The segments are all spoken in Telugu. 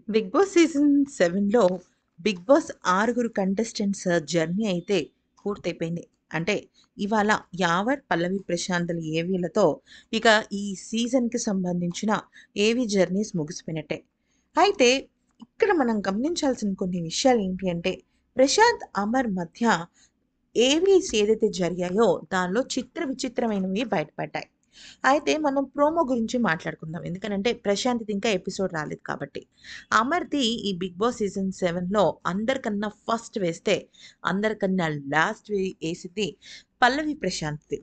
బిగ్ బాస్ సీజన్ సెవెన్‌లో బిగ్ బాస్ ఆరుగురు కంటెస్టెంట్స్ జర్నీ అయితే పూర్తయిపోయింది. అంటే ఇవాళ యావర్, పల్లవి, ప్రశాంత్‌ల ఏవీలతో ఇక ఈ సీజన్‌కి సంబంధించిన ఏవీ జర్నీస్ ముగిసిపోయినట్టే. అయితే ఇక్కడ మనం గమనించాల్సిన కొన్ని విషయాలు ఏంటి అంటే ప్రశాంత్, అమర్ మధ్య ఏవీస్ ఏదైతే జరిగాయో దానిలో చిత్ర విచిత్రమైనవి బయటపడ్డాయి. అయితే మనం ప్రోమో గురించి మాట్లాడుకుందాం. ఎందుకనంటే ప్రశాంత్‌ది ఇంకా ఎపిసోడ్ రాలేదు కాబట్టి. అమర్‌ది ఈ బిగ్ బాస్ సీజన్ 7లో అందరికన్నా ఫస్ట్ వేస్తే అందరికన్నా లాస్ట్ వే ఏసింది పల్లవి ప్రశాంత్‌ది.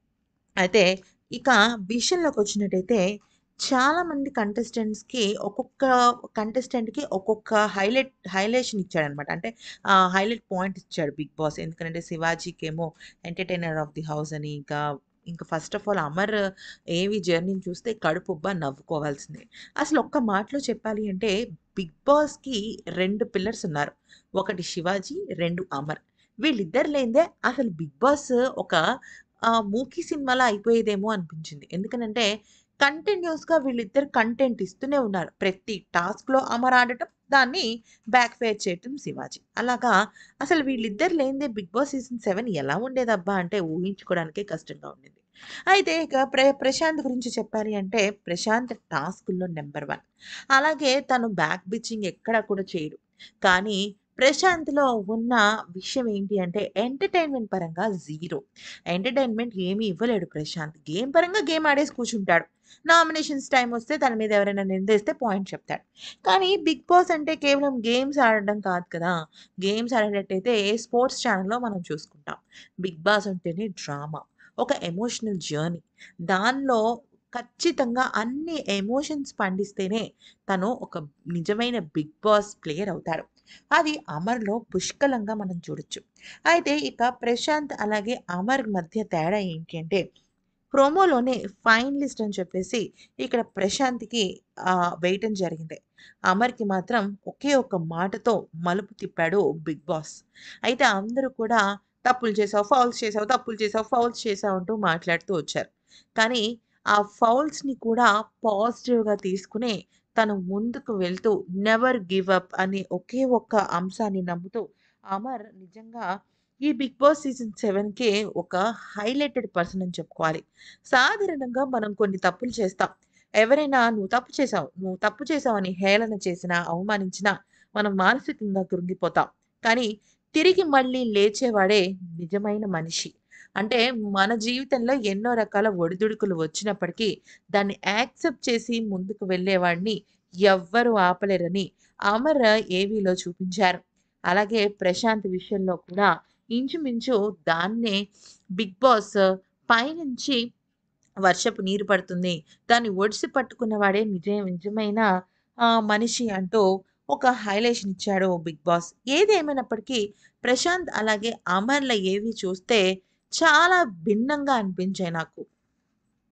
అయితే ఇక విషయంలోకొచ్చినట్టయితే చాలామంది కంటెస్టెంట్స్‌కి ఒక్కొక్క కంటెస్టెంట్‌కి ఒక్కొక్క హైలైట్ హైలైషన్ ఇచ్చాడనమాట. అంటే ఆహ్, హైలైట్ పాయింట్ ఇచ్చాడు బిగ్ బాస్. ఎందుకంటే శివాజీకేమో ఎంటర్‌టైనర్ ఆఫ్ ది హౌస్ అని ఇంకా ఇంకా ఫస్ట్ ఆఫ్ ఆల్ అమర్ ఏవి జర్నీని చూస్తే కడుపుబ్బా నవ్వుకోవాల్సిందే. అసలు ఒక్క మాటలో చెప్పాలి అంటే బిగ్ బాస్‌కి 2 పిల్లర్స్ ఉన్నారు. ఒకటి శివాజీ, 2 అమర్. వీళ్ళిద్దరు లేనిదే అసలు బిగ్ బాస్ ఒక ఆహ్, మూకీ సినిమాలా అయిపోయేదేమో అనిపించింది. ఎందుకనంటే కంటిన్యూయస్‌గా వీళ్ళిద్దరు కంటెంట్ ఇస్తూనే ఉన్నారు. ప్రతి టాస్క్‌లో అమర్ ఆడటం, దాన్ని బ్యాక్ ఫైర్ చేయటం శివాజీ. అలాగా అసలు వీళ్ళిద్దరు లేనిదే బిగ్ బాస్ సీజన్ 7 ఎలా ఉండేదబ్బా అంటే ఊహించుకోవడానికే కష్టంగా ఉండింది. అయితే ఇక ప్ర ప్రశాంత్ గురించి చెప్పాలి అంటే ప్రశాంత్ టాస్కుల్లో నంబర్ 1. అలాగే తను బ్యాక్ బిచ్చింగ్ ఎక్కడా కూడా చేయడు. కానీ ప్రశాంత్‌లో ఉన్న విషయం ఏంటి అంటే ఎంటర్‌టైన్‌మెంట్ పరంగా జీరో. ఎంటర్‌టైన్‌మెంట్ ఏమీ ఇవ్వలేడు ప్రశాంత్. గేమ్ పరంగా గేమ్ ఆడేసి కూర్చుంటాడు. నామినేషన్స్ టైమ్ వస్తే తన మీద ఎవరైనా నిందేస్తే పాయింట్ చెప్తాడు. కానీ బిగ్ బాస్ అంటే కేవలం గేమ్స్ ఆడడం కాదు కదా! గేమ్స్ ఆడేటట్టయితే స్పోర్ట్స్ ఛానెల్‌లో మనం చూసుకుంటాం. బిగ్ బాస్ అంటేనే డ్రామా. ఒక ఎమోషనల్ జర్నీ. దానిలో ఖచ్చితంగా అన్ని ఎమోషన్స్ పండిస్తేనే తను ఒక నిజమైన బిగ్ బాస్ ప్లేయర్ అవుతాడు. అది అమర్‌లో పుష్కలంగా మనం చూడొచ్చు. అయితే ఇక ప్రశాంత్ అలాగే అమర్ మధ్య తేడా ఏంటి అంటే ప్రోమోలోనే ఫైనలిస్ట్ అని చెప్పేసి ఇక్కడ ప్రశాంత్‌కి ఆహ్, వేయటం జరిగింది. అమర్‌కి మాత్రం ఒకే ఒక్క మాటతో మలుపు తిప్పాడు బిగ్ బాస్. అయితే అందరూ కూడా తప్పులు చేసావు, ఫౌల్స్ చేసావు, తప్పులు చేసావు, ఫౌల్స్ చేసావు అంటూ మాట్లాడుతూ వచ్చారు. కానీ ఆ ఫౌల్స్‌ని కూడా పాజిటివ్‌గా తీసుకొని తను ముందుకు వెళ్తూ నెవర్ గివ్ అప్ అనే ఒకే ఒక్క అంశాన్ని నమ్ముతూ అమర్ నిజంగా ఈ బిగ్ బాస్ సీజన్ 7కే ఒక హైలైటెడ్ పర్సన్ అని చెప్పుకోవాలి. సాధారణంగా మనం కొన్ని తప్పులు చేస్తాం. ఎవరైనా "నువ్వు తప్పు చేసావు, నువ్వు తప్పు చేసావు" అని హేళన చేసినా, అవమానించినా మనం మానసికంగా కృంగిపోతాం. కానీ తిరిగి మళ్ళీ లేచేవాడే నిజమైన మనిషి. అంటే మన జీవితంలో ఎన్నో రకాల ఒడిదుడుకులు వచ్చినప్పటికీ దాన్ని యాక్సెప్ట్ చేసి ముందుకు వెళ్ళేవాడిని ఎవ్వరు ఆపలేరని అమర్ ఏవీలో చూపించారు. అలాగే ప్రశాంత్ విషయంలో కూడా ఇంచుమించు దాన్నే బిగ్ బాస్ పైనుంచి వర్షపు నీరు పడుతుంది. దాన్ని ఒడిసి పట్టుకున్నవాడే నిజ నిజమైన ఆహ్, మనిషి అంటూ ఒక హైలైషన్ ఇచ్చాడు బిగ్ బాస్. ఏదేమైనప్పటికీ ప్రశాంత్ అలాగే అమర్‌ల ఏవి చూస్తే చాలా భిన్నంగా అనిపించాయి నాకు.